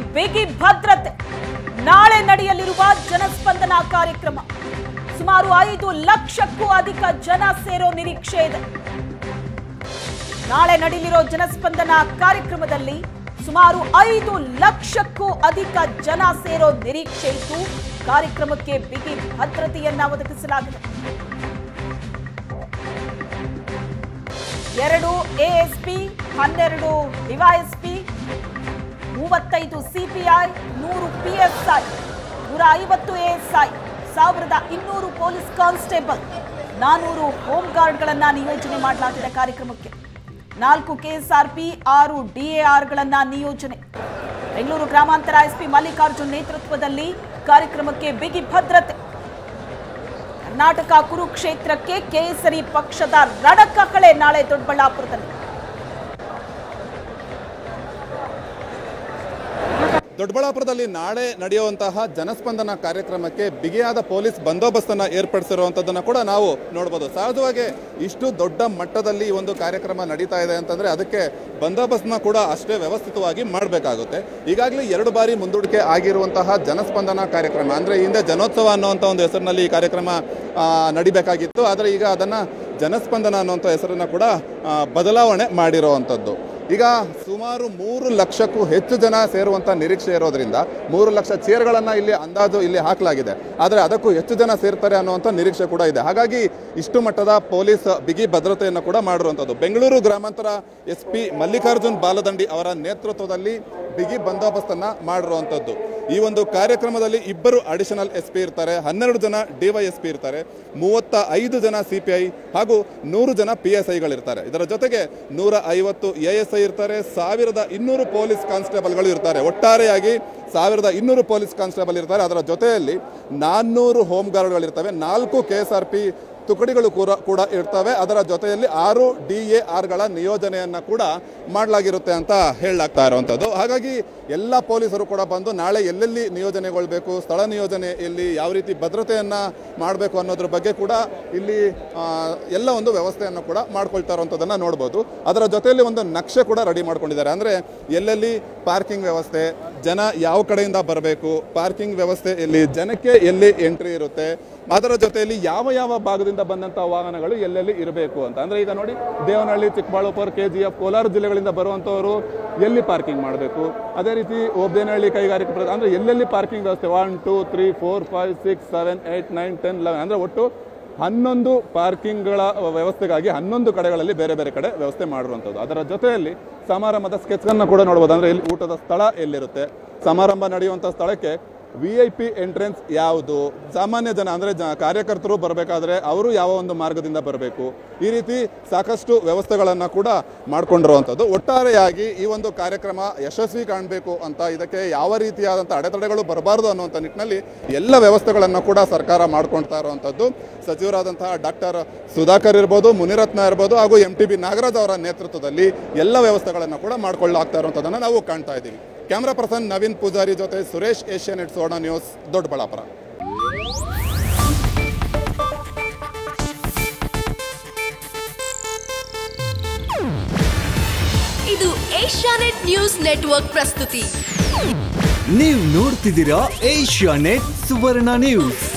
ಬಿಗಿ ಭದ್ರತೆ ನಾಳೆ ನಡೆಯಲಿರುವ ಜನಸ್ಪಂದನ ಕಾರ್ಯಕ್ರಮ ಸುಮಾರು ಐದು ಲಕ್ಷಕ್ಕೂ ಅಧಿಕ ಜನ ಸೇರೋ ನಿರೀಕ್ಷೆ ಇದೆ ನಾಳೆ ನಡೆಯಲಿರೋ ಜನಸ್ಪಂದನ ಕಾರ್ಯಕ್ರಮದಲ್ಲಿ ಸುಮಾರು ಐದು ಲಕ್ಷಕ್ಕೂ ಅಧಿಕ ಜನ ಸೇರೋ ನಿರೀಕ್ಷೆ ಇದ್ದು ಕಾರ್ಯಕ್ರಮಕ್ಕೆ ಬಿಗಿ ಭದ್ರತೆಯನ್ನ ಒದಗಿಸಲಾಗಿದೆ ಎರಡು ಎಎಸ್ಪಿ ಹನ್ನೆರಡು ಡಿವೈಎಸ್ಪಿ ಮೂವತ್ತೈದು ಸಿಪಿಐ ನೂರು ಪಿಎಸ್ಐ ನೂರ ಐವತ್ತು ಎಎಸ್ಐ ಸಾವಿರದ ಇನ್ನೂರು ಪೊಲೀಸ್ ಕಾನ್ಸ್ಟೇಬಲ್ ನಾನೂರು ಹೋಮ್ ಗಾರ್ಡ್ಗಳನ್ನ ನಿಯೋಜನೆ ಮಾಡಲಾಗಿದೆ ಕಾರ್ಯಕ್ರಮಕ್ಕೆ ನಾಲ್ಕು ಕೆಎಸ್ಆರ್ಪಿ ಆರು ಡಿಎಆರ್ಗಳನ್ನ ನಿಯೋಜನೆ ಬೆಂಗಳೂರು ಗ್ರಾಮಾಂತರ ಎಸ್ಪಿ ಮಲ್ಲಿಕಾರ್ಜುನ್ ನೇತೃತ್ವದಲ್ಲಿ ಕಾರ್ಯಕ್ರಮಕ್ಕೆ ಬಿಗಿ ಭದ್ರತೆ ಕರ್ನಾಟಕ ಕುರುಕ್ಷೇತ್ರಕ್ಕೆ ಕೇಸರಿ ಪಕ್ಷದ ರಣಕಹಳೆ ನಾಳೆ ದೊಡ್ಡಬಳ್ಳಾಪುರದಲ್ಲಿ ದೊಡ್ಡಬಳ್ಳಾಪುರದಲ್ಲಿ ನಾಳೆ ನಡೆಯುವಂತಹ ಜನಸ್ಪಂದನ ಕಾರ್ಯಕ್ರಮಕ್ಕೆ ಬಿಗಿಯಾದ ಪೊಲೀಸ್ ಬಂದೋಬಸ್ತನ್ನು ಏರ್ಪಡಿಸಿರುವಂಥದ್ದನ್ನು ಕೂಡ ನಾವು ನೋಡ್ಬೋದು ಸಹಜವಾಗಿ ಇಷ್ಟು ದೊಡ್ಡ ಮಟ್ಟದಲ್ಲಿ ಈ ಒಂದು ಕಾರ್ಯಕ್ರಮ ನಡೀತಾ ಇದೆ ಅಂತಂದರೆ ಅದಕ್ಕೆ ಬಂದೋಬಸ್ತ್ನ ಕೂಡ ಅಷ್ಟೇ ವ್ಯವಸ್ಥಿತವಾಗಿ ಮಾಡಬೇಕಾಗುತ್ತೆ ಈಗಾಗಲೇ ಎರಡು ಬಾರಿ ಮುಂದೂಡಿಕೆ ಆಗಿರುವಂತಹ ಜನಸ್ಪಂದನ ಕಾರ್ಯಕ್ರಮ ಅಂದರೆ ಹಿಂದೆ ಜನೋತ್ಸವ ಅನ್ನುವಂಥ ಒಂದು ಹೆಸರಿನಲ್ಲಿ ಈ ಕಾರ್ಯಕ್ರಮ ಆ, ನಡಿಬೇಕಾಗಿತ್ತು ಆದರೆ ಈಗ ಅದನ್ನು ಜನಸ್ಪಂದನ ಅನ್ನುವಂಥ ಹೆಸರನ್ನು ಕೂಡ ಆ, ಬದಲಾವಣೆ ಮಾಡಿರುವಂಥದ್ದು ಈಗ ಸುಮಾರು ಮೂರು ಲಕ್ಷಕ್ಕೂ ಹೆಚ್ಚು ಜನ ಸೇರುವಂಥ ನಿರೀಕ್ಷೆ ಇರೋದ್ರಿಂದ ಮೂರು ಲಕ್ಷ ಚೇರ್ಗಳನ್ನು ಇಲ್ಲಿ ಅಂದಾಜು ಇಲ್ಲಿ ಹಾಕಲಾಗಿದೆ ಆದರೆ ಅದಕ್ಕೂ ಹೆಚ್ಚು ಜನ ಸೇರ್ತಾರೆ ಅನ್ನುವಂಥ ನಿರೀಕ್ಷೆ ಕೂಡ ಇದೆ ಹಾಗಾಗಿ ಇಷ್ಟು ಮಟ್ಟದ ಪೊಲೀಸ್ ಬಿಗಿ ಭದ್ರತೆಯನ್ನು ಕೂಡ ಮಾಡಿರುವಂಥದ್ದು ಬೆಂಗಳೂರು ಗ್ರಾಮಾಂತರ ಎಸ್ ಪಿ ಮಲ್ಲಿಕಾರ್ಜುನ್ ಬಾಲದಂಡಿ ಅವರ ನೇತೃತ್ವದಲ್ಲಿ ಬಿಗಿ ಬಂದೋಬಸ್ತನ್ನು ಮಾಡಿರುವಂಥದ್ದು ಈ ಒಂದು ಕಾರ್ಯಕ್ರಮದಲ್ಲಿ ಇಬ್ಬರು ಅಡಿಷನಲ್ ಎಸ್ ಪಿ ಇರ್ತಾರೆ ಹನ್ನೆರಡು ಜನ ಡಿವೈಎಸ್ಪಿ ಇರ್ತಾರೆ ಮೂವತ್ತ ಐದು ಜನ ಸಿ ಪಿ ಐ ಹಾಗೂ ನೂರು ಜನ ಪಿ ಎಸ್ ಐಗಳಿರ್ತಾರೆ ಇದರ ಜೊತೆಗೆ ನೂರ ಐವತ್ತು ಎ ಎಸ್ ಐ ಇರ್ತಾರೆ ಸಾವಿರದ ಇನ್ನೂರು ಪೊಲೀಸ್ ಕಾನ್ಸ್ಟೇಬಲ್ಗಳು ಇರ್ತಾರೆ ಒಟ್ಟಾರೆಯಾಗಿ ಸಾವಿರದ ಇನ್ನೂರು ಪೊಲೀಸ್ ಕಾನ್ಸ್ಟೇಬಲ್ ಇರ್ತಾರೆ ಅದರ ಜೊತೆಯಲ್ಲಿ ನಾನ್ನೂರು ಹೋಮ್ ಗಾರ್ಡ್ಗಳಿರ್ತವೆ ನಾಲ್ಕು ಕೆ ಎಸ್ ಆರ್ ಪಿ ತುಕಡಿಗಳು ಕೂಡ ಕೂಡ ಇರ್ತವೆ ಅದರ ಜೊತೆಯಲ್ಲಿ ಆರು ಡಿ ಎ ಆರ್ಗಳ ನಿಯೋಜನೆಯನ್ನು ಕೂಡ ಮಾಡಲಾಗಿರುತ್ತೆ ಅಂತ ಹೇಳಲಾಗ್ತಾ ಇರುವಂಥದ್ದು ಹಾಗಾಗಿ ಎಲ್ಲ ಪೊಲೀಸರು ಕೂಡ ಬಂದು ನಾಳೆ ಎಲ್ಲೆಲ್ಲಿ ನಿಯೋಜನೆಗೊಳ್ಬೇಕು ಸ್ಥಳ ನಿಯೋಜನೆ ಎಲ್ಲಿ ಯಾವ ರೀತಿ ಭದ್ರತೆಯನ್ನು ಮಾಡಬೇಕು ಅನ್ನೋದ್ರ ಬಗ್ಗೆ ಕೂಡ ಇಲ್ಲಿ ಆ, ಎಲ್ಲ ಒಂದು ವ್ಯವಸ್ಥೆಯನ್ನು ಕೂಡ ಮಾಡ್ಕೊಳ್ತಾ ಇರುವಂಥದ್ದನ್ನು ನೋಡ್ಬೋದು ಅದರ ಜೊತೆಯಲ್ಲಿ ಒಂದು ನಕ್ಷೆ ಕೂಡ ರೆಡಿ ಮಾಡ್ಕೊಂಡಿದ್ದಾರೆ ಅಂದರೆ ಎಲ್ಲೆಲ್ಲಿ ಪಾರ್ಕಿಂಗ್ ವ್ಯವಸ್ಥೆ ಜನ ಯಾವ ಕಡೆಯಿಂದ ಬರಬೇಕು ಪಾರ್ಕಿಂಗ್ ವ್ಯವಸ್ಥೆ ಎಲ್ಲಿ ಜನಕ್ಕೆ ಎಲ್ಲಿ ಎಂಟ್ರಿ ಇರುತ್ತೆ ಅದರ ಜೊತೆಯಲ್ಲಿ ಯಾವ ಯಾವ ಭಾಗದಿಂದ ಬಂದಂಥ ವಾಹನಗಳು ಎಲ್ಲೆಲ್ಲಿ ಇರಬೇಕು ಅಂತ ಅಂದರೆ ಈಗ ನೋಡಿ Devanahalli Chikkaballapur K G F Kolar ಜಿಲ್ಲೆಗಳಿಂದ ಬರುವಂಥವರು ಎಲ್ಲಿ ಪಾರ್ಕಿಂಗ್ ಮಾಡಬೇಕು ಅದೇ ರೀತಿ ಓಬ್ದೇನಹಳ್ಳಿ ಕೈಗಾರಿಕಾ ಪ್ರದೇಶ ಅಂದರೆ ಎಲ್ಲೆಲ್ಲಿ ಪಾರ್ಕಿಂಗ್ ವ್ಯವಸ್ಥೆ one two three four five six seven eight nine ten eleven ಅಂದರೆ ಒಟ್ಟು ಹನ್ನೊಂದು ಪಾರ್ಕಿಂಗ್ಗಳ ವ್ಯವಸ್ಥೆಗಾಗಿ ಹನ್ನೊಂದು ಕಡೆಗಳಲ್ಲಿ ಬೇರೆ ಬೇರೆ ಕಡೆ ವ್ಯವಸ್ಥೆ ಮಾಡಿರುವಂಥದ್ದು ಅದರ ಜೊತೆಯಲ್ಲಿ ಸಮಾರಂಭದ ಸ್ಕೆಚ್ಗಳನ್ನು ಕೂಡ ನೋಡ್ಬೋದು ಅಂದರೆ ಇಲ್ಲಿ ಊಟದ ಸ್ಥಳ ಎಲ್ಲಿರುತ್ತೆ ಸಮಾರಂಭ ನಡೆಯುವಂಥ ಸ್ಥಳಕ್ಕೆ ವಿ ಐ ಪಿ ಎಂಟ್ರೆನ್ಸ್ ಯಾವುದು ಸಾಮಾನ್ಯ ಜನ ಅಂದರೆ ಜ ಕಾರ್ಯಕರ್ತರು ಬರಬೇಕಾದ್ರೆ ಅವರು ಯಾವ ಒಂದು ಮಾರ್ಗದಿಂದ ಬರಬೇಕು ಈ ರೀತಿ ಸಾಕಷ್ಟು ವ್ಯವಸ್ಥೆಗಳನ್ನು ಕೂಡ ಮಾಡಿಕೊಂಡಿರುವಂಥದ್ದು ಒಟ್ಟಾರೆಯಾಗಿ ಈ ಒಂದು ಕಾರ್ಯಕ್ರಮ ಯಶಸ್ವಿ ಕಾಣಬೇಕು ಅಂತ ಇದಕ್ಕೆ ಯಾವ ರೀತಿಯಾದಂಥ ಅಡೆತಡೆಗಳು ಬರಬಾರ್ದು ಅನ್ನುವಂಥ ನಿಟ್ಟಿನಲ್ಲಿ ಎಲ್ಲ ವ್ಯವಸ್ಥೆಗಳನ್ನು ಕೂಡ ಸರ್ಕಾರ ಮಾಡ್ಕೊಳ್ತಾ ಇರುವಂಥದ್ದು ಸಚಿವರಾದಂತಹ ಡಾಕ್ಟರ್ ಸುಧಾಕರ್ ಇರ್ಬೋದು ಮುನಿರತ್ನ ಇರ್ಬೋದು ಹಾಗೂ ಎಂ ಟಿ ಬಿ ನಾಗರಾಜ್ ಅವರ ನೇತೃತ್ವದಲ್ಲಿ ಎಲ್ಲ ವ್ಯವಸ್ಥೆಗಳನ್ನು ಕೂಡ ಮಾಡ್ಕೊಳ್ಳಾಗ್ತಾ ಇರುವಂಥದ್ದನ್ನು ನಾವು ಕಾಣ್ತಾ ಇದ್ದೀವಿ ಕ್ಯಾಮ್ರಾ ಪರ್ಸನ್ ನವೀನ್ ಪೂಜಾರಿ ಜೊತೆ ಸುರೇಶ್ ಏಷ್ಯಾನೆಟ್ ಸೋಡಾ ನ್ಯೂಸ್ ದೊಡ್ಡಬಳ್ಳಾಪುರ ಇದು ಏಷ್ಯಾನೆಟ್ ನ್ಯೂಸ್ ನೆಟ್ವರ್ಕ್ ಪ್ರಸ್ತುತಿ ನೀವು ನೋಡ್ತಿದ್ದೀರಾ ಏಷ್ಯಾ ನೆಟ್ ಸುವರ್ಣ ನ್ಯೂಸ್